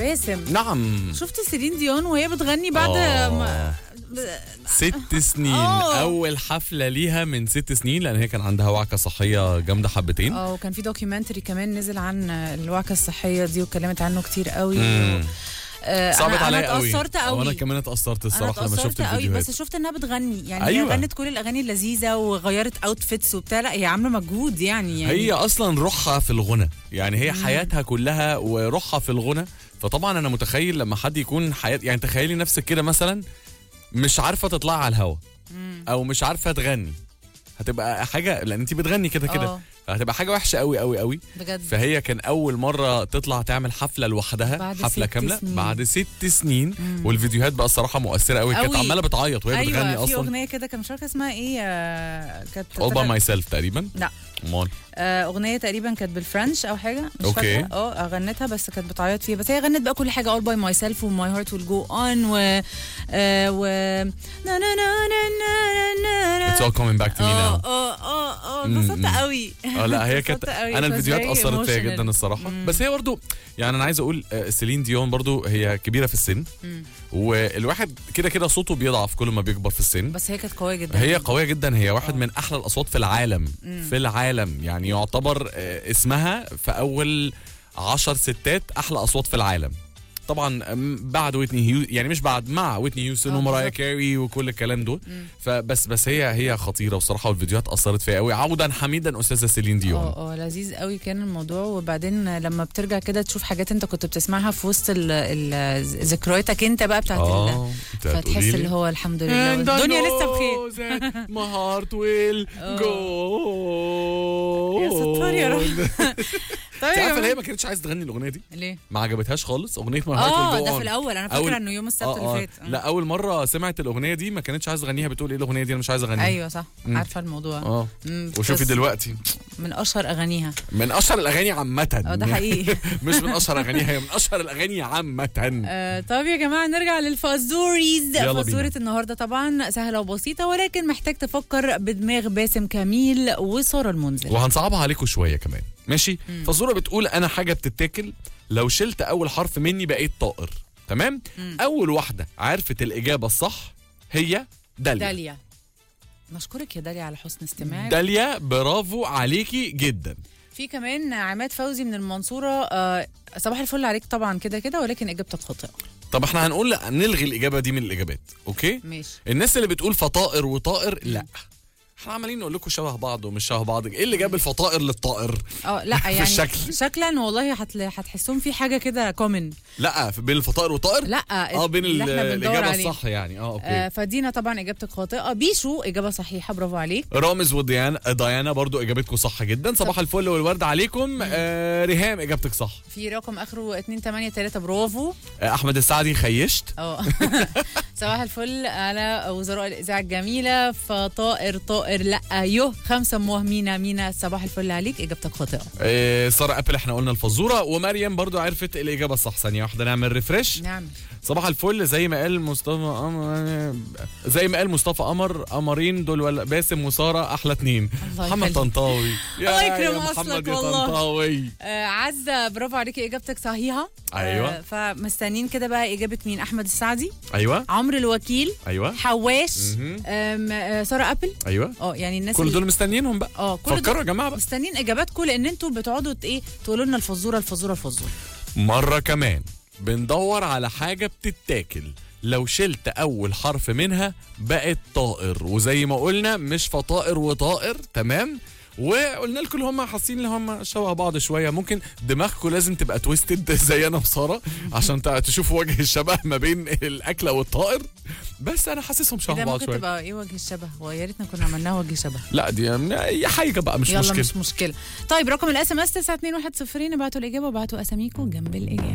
باسم نعم شفت سيلين ديون وهي بتغني بعد آه. ما ست سنين آه. اول حفله ليها من ست سنين لان هي كان عندها وعكه صحيه جامده حبتين اه وكان في دوكيومنتري كمان نزل عن الوعكه الصحيه دي واتكلمت عنه كتير قوي مم. آه، صعبت انا عليا انا قوي اتاثرت قوي وانا كمان اتاثرت انا الصراحه لما شفت اتأثرت قوي الفيديوهات بس شفت انها بتغني يعني أيوة. هي غنت كل الاغاني اللذيذه وغيرت اوتفيتس وبتاع لا هي عامله مجهود يعني, يعني هي اصلا روحها في الغنى يعني هي حياتها كلها وروحها في الغنى فطبعا انا متخيل لما حد يكون حياة يعني تخيلي نفسك كده مثلا مش عارفه تطلعي على الهوا او مش عارفه تغني هتبقى حاجه لان انت بتغني كده كده آه. هتبقى حاجه وحشه قوي قوي قوي بجد فهي كان اول مره تطلع تعمل حفله لوحدها بعد حفله ست كامله سنين. بعد ست سنين والفيديوهات بقى الصراحه مؤثره قوي كانت قوي. عماله بتعيط وهي بتغني ايوه في اصلا اغنيه كده كان مش فاكره اسمها ايه آه، كانت all by طلعت- myself تقريبا لا امال آه، اغنيه تقريبا كانت بالفرنش او حاجه مش أوكي. فاكره اه غنتها بس كانت بتعيط فيها بس هي غنت بقى كل حاجه all by myself و my heart will go on و آه، و نا نا نا نا نا نا it's all coming back to me اه now اه اه اه مم، اتبسطت مم. قوي اه لا هي كانت اتبسطت قوي. انا It was الفيديوهات very اثرت فيا emotional. جدا الصراحه بس هي برضو يعني انا عايز اقول آه، سيلين ديون برضو هي كبيره في السن مم. والواحد كده كده صوته بيضعف كل ما بيكبر في السن بس هي كانت قويه جدا هي قويه جدا هي واحد من احلى الاصوات في العالم في العالم يعني يعتبر آه، اسمها في اول عشر ستات احلى اصوات في العالم طبعا أم، بعد ويتني هيو يعني مش بعد مع ويتني هيوستن آه، ومرايا بالظبط. كاري وكل الكلام دول فبس بس هي هي خطيره بصراحه والفيديوهات اثرت فيها قوي عودا حميدا استاذه سيلين ديون اه اه لذيذ قوي كان الموضوع وبعدين لما بترجع كده تشوف حاجات انت كنت بتسمعها في وسط ال- ال- ذكرياتك انت بقى بتاعت ال- اه أنت فتحس هتقولي اللي لي. هو الحمد لله And I الدنيا لسه know بخير that My heart will go يا ستار يا رب. طيب انت يا عارفه ان هي جماعة. ما كانتش عايزه تغني الاغنيه دي ليه؟ ما عجبتهاش خالص اغنيه ما اه هارت ده في الاول انا فاكره انه يوم السبت اللي فات آه. لا اول مره سمعت الاغنيه دي ما كانتش عايزه اغنيها بتقول ايه الاغنيه دي انا مش عايزه اغنيها ايوه صح مم. عارفه الموضوع اه مم، وشوفي بس دلوقتي من اشهر اغانيها من اشهر الاغاني عامه اه ده حقيقي مش من اشهر اغانيها هي من اشهر الاغاني عامه آه طب يا جماعه نرجع للفازوريز يلا بينا. فازوره النهارده طبعا سهله وبسيطه ولكن محتاج تفكر بدماغ باسم كميل وساره المنذر وهنصعبها عليكم شويه كمان ماشي فالصوره بتقول انا حاجه بتتاكل لو شلت اول حرف مني بقيت طائر تمام اول واحده عرفت الاجابه الصح هي داليا داليا نشكرك يا داليا على حسن استماعك داليا برافو عليكي جدا في كمان عماد فوزي من المنصوره آه صباح الفل عليك طبعا كده كده ولكن اجابتك خاطئه طب احنا هنقول نلغي الاجابه دي من الاجابات اوكي ماشي الناس اللي بتقول فطائر وطائر لا احنا عمالين نقول لكم شبه بعض ومش شبه بعض ايه اللي جاب الفطائر للطائر اه لا يعني الشكل. شكلا والله هتل... هتحسهم في حاجه كده كومن لا في- بين الفطائر والطائر لا اه بين اللي ال- احنا بندور الاجابه عليه. الصح يعني اه اوكي آه فدينا طبعا اجابتك خاطئه بيشو اجابه صحيحه برافو عليك رامز وديانا ديانا برضو اجابتكم صح جدا صباح الفل والورد عليكم آه ريهام اجابتك صح في رقم اخره 283 برافو آه احمد السعدي خيشت اه صباح الفل على وزراء الاذاعه الجميله فطائر طائر لا يو خمسه موهمينا مينا صباح الفل عليك اجابتك خاطئه آه ساره ابل احنا قلنا الفزوره ومريم برضو عرفت الاجابه الصح ثانيه واحده نعمل ريفرش نعم صباح الفل زي ما قال مصطفى قمر زي ما قال مصطفى قمر قمرين دول ولا باسم وساره احلى اتنين الله محمد يخليك. طنطاوي يا- الله يكرم يا محمد أصلك يا والله. طنطاوي آه عزه برافو عليكي اجابتك صحيحه أيوة. آه فمستنيين كده بقى اجابه مين احمد السعدي ايوه عمرو الوكيل ايوه حواش مهم. آم، آه ساره ابل ايوه اه يعني الناس كل اللي- دول مستنيينهم بقى اه كل فكروا دول يا جماعه بقى مستنيين اجاباتكم لان انتوا بتقعدوا ت- ايه تقولوا لنا الفزوره الفزوره الفزوره مرة كمان بندور على حاجة بتتاكل لو شلت أول حرف منها بقت طائر وزي ما قلنا مش فطائر وطائر تمام وقلنا لكم اللي هم حاسين ان هم شبه بعض شويه ممكن دماغكم لازم تبقى تويستد زي انا وساره عشان تع- تشوفوا وجه الشبه ما بين الاكله والطائر بس انا حاسسهم شبه كده بعض ممكن شويه تبقى ايه وجه الشبه ويا ريتنا كنا عملناها وجه شبه لا دي اي حاجه بقى مش يلا مشكله مش مشكله طيب رقم الاس ام اس 92110 ابعتوا الاجابه وابعتوا اساميكم جنب الاجابه